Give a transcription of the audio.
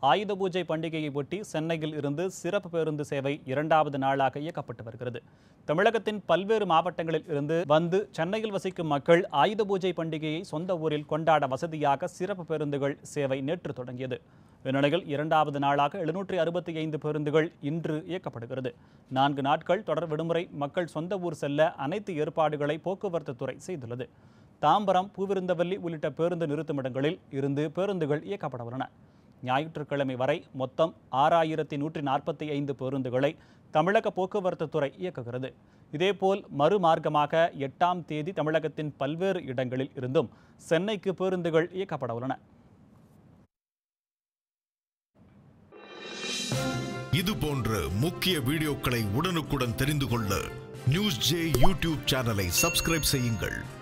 ஆயுத பூஜை பண்டிகையை ஒட்டி சென்னையில் இருந்து சிறப்பு பேருந்து சேவை இரண்டாவது நாளாக இயக்கப்பட்டு வருகிறது தமிழகத்தின் பல்வேறு மாவட்டங்களில் இருந்து வந்து சென்னையில் வசிக்கும் மக்கள் ஆயுத பூஜை பண்டிகையை சொந்த ஊரில் கொண்டாட வசதியாக சிறப்பு பேருந்துகள் சேவை நேற்று தொடங்கியது இந்நிலையில் இரண்டாவது நாளாக எழுநூற்றி அறுபத்தி ஐந்து பேருந்துகள் இன்று இயக்கப்படுகிறது நான்கு நாட்கள் தொடர் விடுமுறை மக்கள் சொந்த ஊர் செல்ல அனைத்து ஏற்பாடுகளை போக்குவரத்து துறை செய்துள்ளது தாம்பரம் பூவிருந்தவல்லி உள்ளிட்ட பேருந்து நிறுத்துமிடங்களில் இருந்து பேருந்துகள் இயக்கப்பட உள்ளன ஞாயிற்றுக்கிழமை வரை மொத்தம் ஆறாயிரத்தி நூற்றி நாற்பத்தி ஐந்து பேருந்துகளை தமிழக போக்குவரத்து துறை இயக்குகிறது இதேபோல் மறுமார்க்கமாக எட்டாம் தேதி தமிழகத்தின் பல்வேறு இடங்களில் இருந்தும் சென்னைக்கு பேருந்துகள் இயக்கப்பட உள்ளன இது போன்ற முக்கிய வீடியோக்களை உடனுக்குடன் தெரிந்து கொள்ள நியூஸ் ஜே யூடியூப் சேனலை சப்ஸ்கிரைப் செய்யுங்கள்